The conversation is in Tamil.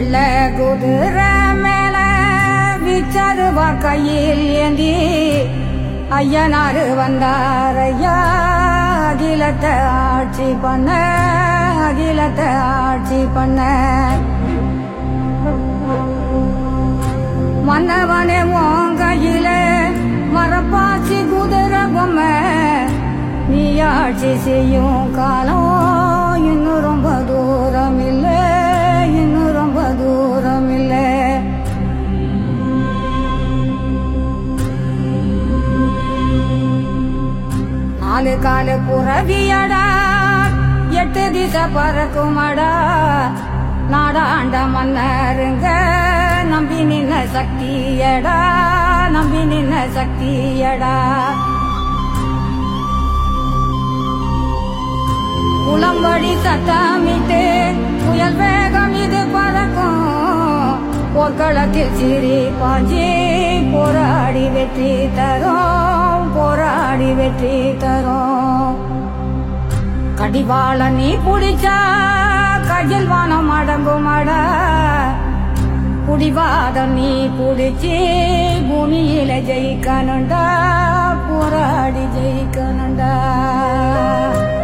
வெள்ள குதிரை மேல விச்சருவா கையில் ஏந்தி ஐயனாரு வந்தார் ஐயா அகிலத்தை ஆட்சி பண்ண அகிலத்தை ஆட்சி பண்ண மன்னவனே உன் கையில மரப்பாச்சி குதிரை பொம்மை நீ ஆட்சி செய்யும் காலம் இன்னும் ரொம்ப தூரம் இல்லை இன்னும் ரொம்ப தூரம் இல்லை நாலு காலு புறவியடா எட்டு திசை பறக்குமடா நாடாண்ட மன்னருங்க நம்பி நின்ன சக்தியடா நம்பி நின்ன சக்தியடா புலம்படி சத்தமிட்டு புயல் வேகம் இது பறக்கும் போர்க்களத்தில் சிறி பாஞ்சி போராடி வெற்றி தரும் போராடி வெற்றி தரும் கடிவாள நீ புடிச்சா கையில் வானம் அடங்குமடா புடிவாதம் நீ புடிச்சு பூமியில ஜெயிக்கணுண்டா போராடி ஜெயிக்கணுண்டா